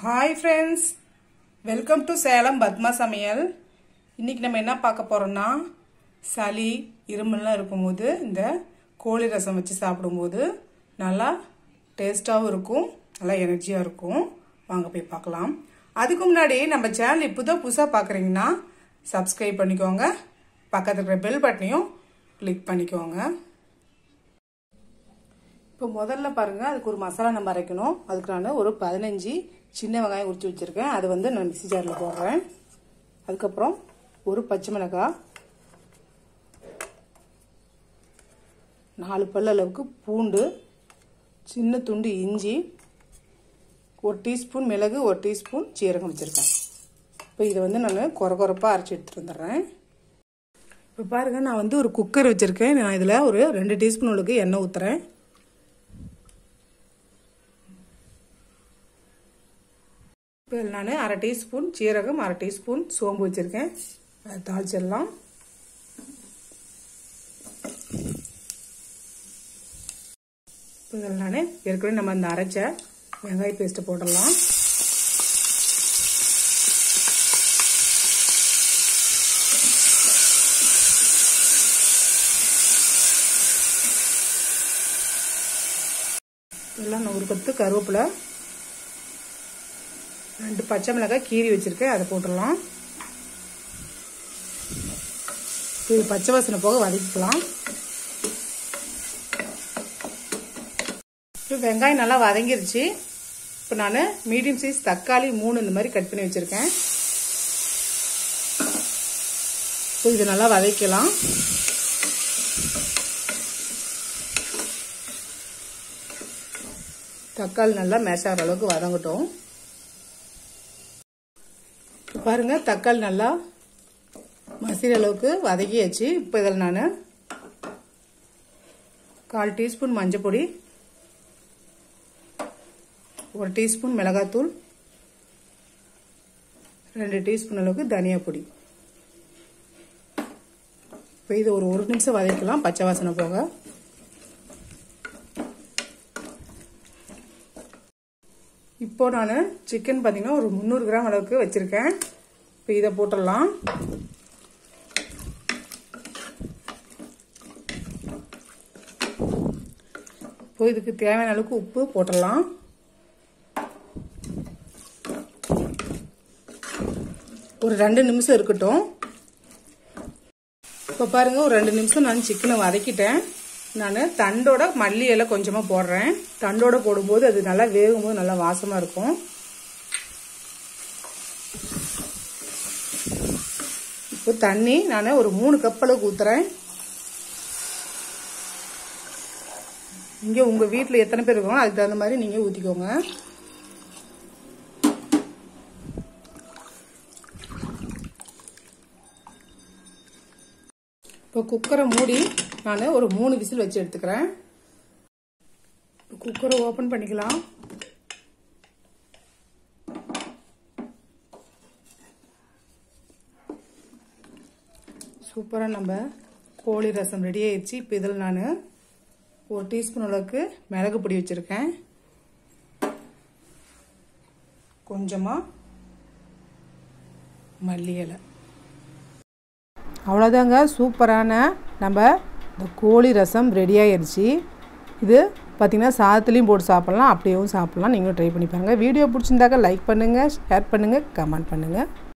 hi friends welcome to Salem Padma சமையல் இன்றைக்கி நம்ம என்ன பார்க்க போகிறோம்னா சளி இருமல்லாம் இருக்கும்போது இந்த கோழி ரசம் வச்சு சாப்பிடும்போது நல்லா டேஸ்ட்டாகவும் இருக்கும் நல்லா எனர்ஜியாக இருக்கும் வாங்க போய் பார்க்கலாம் அதுக்கு முன்னாடி நம்ம சேனல் இப்போ தான் புதுசாக பார்க்குறீங்கன்னா சப்ஸ்கிரைப் பண்ணிக்கோங்க பக்கத்தில் இருக்கிற பெல் பட்டனையும் கிளிக் பண்ணிக்கோங்க இப்போ முதல்ல பாருங்கள் அதுக்கு ஒரு மசாலா நம்ம அரைக்கணும் அதுக்கு நான் ஒரு பதினஞ்சு சின்ன வெங்காயம் உரிச்சு வச்சுருக்கேன் அது வந்து நான் மிக்சி ஜாரில் போடுறேன் அதுக்கப்புறம் ஒரு பச்சை மிளகாய் நாலு பல் அளவுக்கு பூண்டு சின்ன துண்டு இஞ்சி ஒரு டீஸ்பூன் மிளகு ஒரு டீஸ்பூன் சீரகம் வச்சுருக்கேன் இப்போ இதை வந்து நான் குறை குறைப்பாக அரைச்சி எடுத்துகிட்டு வந்துடுறேன் இப்போ பாருங்கள் நான் வந்து ஒரு குக்கர் வச்சுருக்கேன் நான் இதில் ஒரு ரெண்டு டீஸ்பூன் அளவுக்கு எண்ணெய் ஊற்றுறேன் இப்போ நான் அரை டீஸ்பூன் சீரகம் அரை டீஸ்பூன் சோம்பு வச்சுருக்கேன் அதை தாளிச்சிடலாம் இப்போ இதில் நான் ஏற்கனவே நம்ம அந்த அரைச்ச வெங்காய பேஸ்ட்டு போடலாம் இதெல்லாம் நான் ஒரு கொத்து கருவேப்பிலை ரெண்டு பச்சை மிளகாய் கீரி வச்சுருக்கேன் அதை போட்டுடலாம் இது பச்சை வாசனை போக வதக்கிக்கலாம் இப்போ வெங்காயம் நல்லா வதங்கிருச்சு இப்போ நான் மீடியம் சைஸ் தக்காளி மூணு இந்த மாதிரி கட் பண்ணி வச்சுருக்கேன் இப்போ இது நல்லா வதக்கலாம் தக்காளி நல்லா மேஷ் ஆகிற அளவுக்கு வதங்கட்டும் பாருங்க தக்காளி நல்லா மசிற அளவுக்கு வதக்கியாச்சு இப்போ இதில் நான் கால் டீஸ்பூன் மஞ்சள் பொடி ஒரு டீஸ்பூன் மிளகாத்தூள் ரெண்டு டீஸ்பூன் அளவுக்கு தனியா பொடி இப்போ இது ஒரு ஒரு நிமிஷம் வதக்கலாம் பச்சை வாசனை போக இப்போ நான் சிக்கன் பார்த்தீங்கன்னா ஒரு முந்நூறு கிராம் அளவுக்கு வச்சுருக்கேன் இப்போ இதை போட்டுடலாம் இப்போ இதுக்கு தேவையான அளவுக்கு உப்பு போட்டுடலாம் ஒரு ரெண்டு நிமிஷம் இருக்கட்டும் இப்போ பாருங்க ஒரு ரெண்டு நிமிஷம் நான் சிக்கனை வதக்கிட்டேன் நான் தண்டோட மல்லி இலை கொஞ்சமாக போடுறேன் தண்டோட போடும்போது அது நல்லா வேகும்போது நல்லா வாசமாக இருக்கும் இப்போ தண்ணி நான் ஒரு மூணு கப் அளவுக்கு ஊற்றுறேன் இங்கே உங்கள் வீட்டில் எத்தனை பேர் இருக்கணும் அதுக்கு தகுந்த மாதிரி நீங்கள் ஊற்றிக்கோங்க இப்போ குக்கரை மூடி நான் ஒரு மூணு விசில் வச்சு எடுத்துக்கிறேன் குக்கரை ஓப்பன் பண்ணிக்கலாம் சூப்பராக நம்ம கோழி ரசம் ரெடி ஆயிடுச்சு இப்போ இதில் நான் ஒரு டீஸ்பூன் அளவுக்கு மிளகு பொடி வச்சுருக்கேன் கொஞ்சமாக மல்லி இலை அவ்வளோதாங்க சூப்பரான நம்ம இந்த கோழி ரசம் ரெடி ஆயிடுச்சு இது பார்த்திங்கன்னா சாதத்துலேயும் போட்டு சாப்பிட்லாம் அப்படியேவும் சாப்பிட்லாம் நீங்களும் ட்ரை பண்ணி பாருங்கள் வீடியோ பிடிச்சிருந்தாக்க லைக் பண்ணுங்கள் ஷேர் பண்ணுங்கள் கமெண்ட் பண்ணுங்கள்